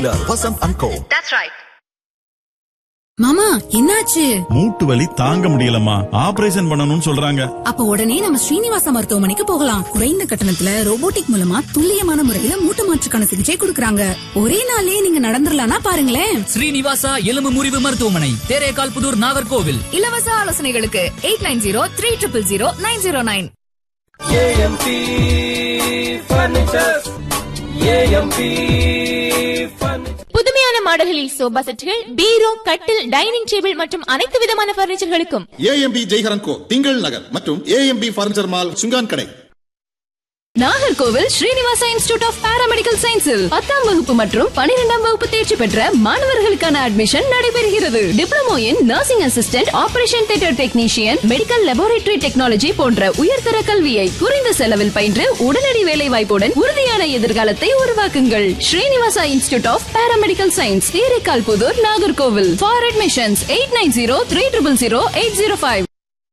Vasanth and go That's right. மாமா என்னாச்சு மூட்டு வலி தாங்க முடியலம்மா ஆபரேஷன் பண்ணணும்னு சொல்றாங்க அப்ப உடனே நம்ம ஸ்ரீனிவாச மருத்துவமனைக்கு போகலாம் குறைந்த கட்டணத்துல ரோபோட்டிக் மூலமா துல்லியமான முறையில மூட்டு மாற்றுக்கான சிகிச்சை கொடுக்கறாங்க ஒரே நாள்லயே நீங்க நடந்துடலாம்னா பாருங்களேன் ஸ்ரீனிவாசா எலும்பு முறிவு மருத்துவமனை தேரேகால் புதூர் நாகர்கோவில் இலவச ஆலோசனைகளுக்கு eight nine zero three triple zero nine zero nine AMP furnitures AMP furniture புதுமையான மாடல்களில் சோபா செட்டுகள் பீரோ கட்டில் டைனிங் டேபிள் மற்றும் அனைத்து விதமான பர்னிச்சர்களுக்கும் ஏஎம்பி ஜெய்ஹரன் கோ திங்கள் நகர் மற்றும் AMP furniture mall Sungan Kadai Nagercoil Srinivasa institute of paramedical சயின்ஸில் பத்தாம் வகுப்பு மற்றும் பனிரெண்டாம் வகுப்பு தேர்ச்சி பெற்ற மாணவர்களுக்கான அட்மிஷன் நடைபெறுகிறது diploma in nursing assistant operation theatre technician medical laboratory technology போன்ற உயர்தர கல்வியை குறைந்த செலவில் பயின்று உடனடி வேலை வாய்ப்புடன் உறுதியான எதிர்காலத்தை உருவாக்குங்கள் Srinivasa institute of paramedical science Theraikkal Puthur Nagercoil for admissions eight nine zero three triple zero eight zero five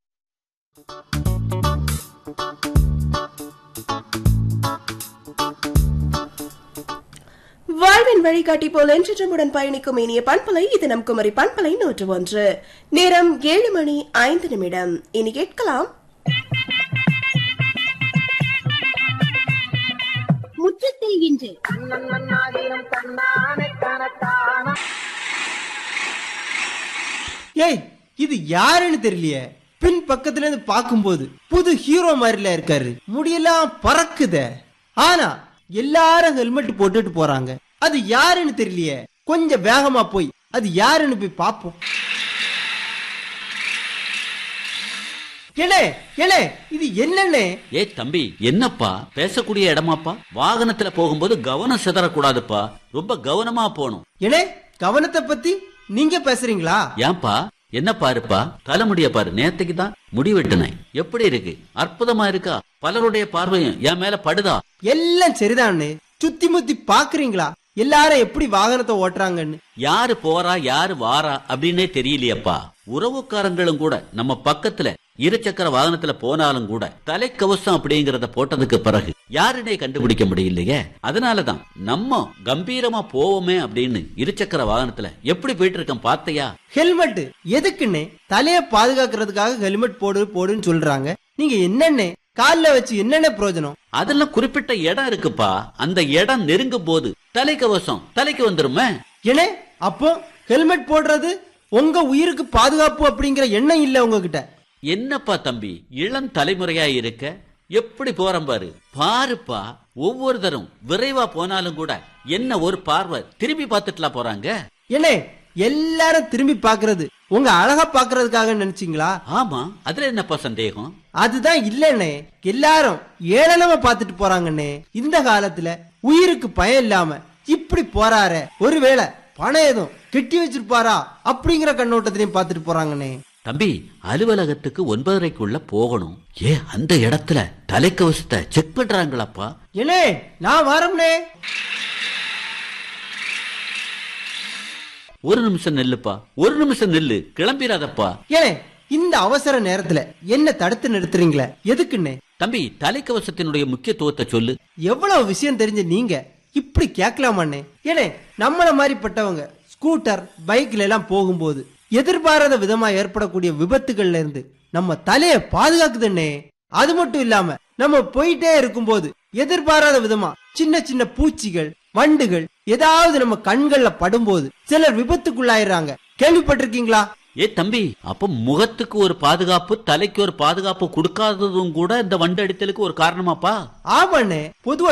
வாழ்வின் வழிகாட்டி போல் என்றுடன் பயணிக்கும் இனிய பண்பலை இது நம் குமரி பண்பலை நூற்று ஒன்று நேரம் ஏழு மணி ஐந்து நிமிடம் இனி கேட்கலாம் முற்றத்தில் இன்று ஏய் இது யாருன்னு தெரியலையே பின் பக்கத்துல இருந்து பார்க்கும்போது புது ஹீரோ மாதிரில இருக்காரு முடியெல்லாம் பறக்குதே ஆனா எல்லாரும் ஹெல்மெட் போட்டுட்டு போறாங்க அது யாருன்னு தெரியலையே கொஞ்சம் வேகமா போய் அது யாருன்னு போய் பார்ப்போம் ஏனே ஏனே இது என்னண்ணே ஏ தம்பி என்னப்பா பேசக்கூடிய இடமாப்பா வாகனத்துல போகும்போது கவனம் சிதறக்கூடாதுப்பா ரொம்ப கவனமா போகணும் ஏனே கவனத்தை பத்தி நீங்க பேசுறீங்களா ஏன்பா என்ன பாருப்பா தலைமுடிய பாரு நேத்துக்கு தான் முடி வெட்டினேன் எப்படி இருக்கு அற்புதமா இருக்கா பலருடைய பார்வையும் என் மேல படுதா எல்லாம் சரிதானே சுத்தி முத்தி பாக்குறீங்களா எல்லாரும் எப்படி வாகனத்தை ஓட்டுறாங்கன்னு யாரு போறா யாரு வாரா அப்படின்னே தெரியலையப்பா உறவுக்காரங்களும் கூட நம்ம பக்கத்துல இருசக்கர வாகனத்துல போனாலும் கூட தலைக்கவசம் அப்படிங்கறத போட்டதுக்கு பிறகு யாருனே கண்டுபிடிக்க முடியலையே அதனாலதான் நம்ம கம்பீரமா போவோமே அப்படின்னு இருசக்கர வாகனத்துல எப்படி போயிட்டு இருக்கேன் பார்த்தையா ஹெல்மெட் எதுக்குன்னு தலைய பாதுகாக்கிறதுக்காக ஹெல்மெட் போடு போடுன்னு சொல்றாங்க நீங்க என்னென்ன கால்ல வச்சு என்னென்ன பிரயோஜனம் அதெல்லாம் குறிப்பிட்ட இடம் இருக்குப்பா அந்த இடம் நெருங்கும் போது தலைக்கவசம் தலைக்கு வந்துருமே ஏனே அப்போ ஹெல்மெட் போடுறது உங்க உயிருக்கு பாதுகாப்பு அப்படிங்கிற எண்ணம் இல்ல உங்ககிட்ட என்னப்பா தம்பி இளம் தலைமுறையா இருக்க எப்படி போறேன் பாரு பாருப்பா ஒவ்வொரு தரம் விரைவா போனாலும் கூட என்ன ஒரு பார்வை திரும்பி பார்த்துட்டுலாம் போறாங்க ஏனே எல்லாரும் திரும்பி பாக்குறது உங்க அழகா பாக்குறதுக்காக நினைச்சீங்களா ஆமா அதுல என்னப்பா சந்தேகம் அதுதான் இல்லண்ணே எல்லாரும் ஏளனமா பாத்துட்டு போறாங்கண்ணே இந்த காலத்துல உயிருக்கு பயம் இல்லாம இப்படி போறாரே ஒருவேளை பணம் எதுவும் கெட்டி வச்சிருப்பாரா அப்படிங்கிற கண்ணோட்டத்திலையும் பாத்துட்டு போறாங்கண்ணே தம்பி அலுவலகத்துக்கு ஒன்பதரைக்குள்ள போகணும் ஏ அந்த இடத்துல தலைக்கவசத்தை செக் பண்றாங்களாப்பா ஏனே நான் வரம்னே ஒரு நிமிஷம் நெல்லுப்பா ஒரு நிமிஷம் நெல்லு கிளம்பிராதப்பா ஏனே இந்த அவசர நேரத்துல என்ன தடுத்து நிறுத்துறீங்களே எதுக்குண்ணே தம்பி தலைக்கவசத்தினுடைய முக்கியத்துவத்தை சொல்லு எவ்வளவு விஷயம் தெரிஞ்ச நீங்க இப்படி கேட்கலாமாண்ணே ஏனே நம்மள மாதிரிப்பட்டவங்க ஸ்கூட்டர் பைக்ல எல்லாம் போகும்போது எதிர்பாராத விதமா ஏற்படக்கூடிய விபத்துகள்ல இருந்து நம்ம தலைய பாதுகாக்குதுண்ணே அது மட்டும் இல்லாம நம்ம போயிட்டே இருக்கும்போது எதிர்பாராத விதமா சின்ன சின்ன பூச்சிகள் வண்டுகள் ஏதாவது நம்ம கண்கள்ல படும்போது சிலர் விபத்துக்குள்ளாயிடுறாங்க கேள்விப்பட்டிருக்கீங்களா ஏ தம்பி அப்ப முகத்துக்கு ஒரு பாதுகாப்பு தலைக்கு ஒரு பாதுகாப்பு கொடுக்காததும் கூட இந்த வண்டு அடித்தலுக்கு ஒரு காரணமாப்பா ஆமாண்ணே பொதுவா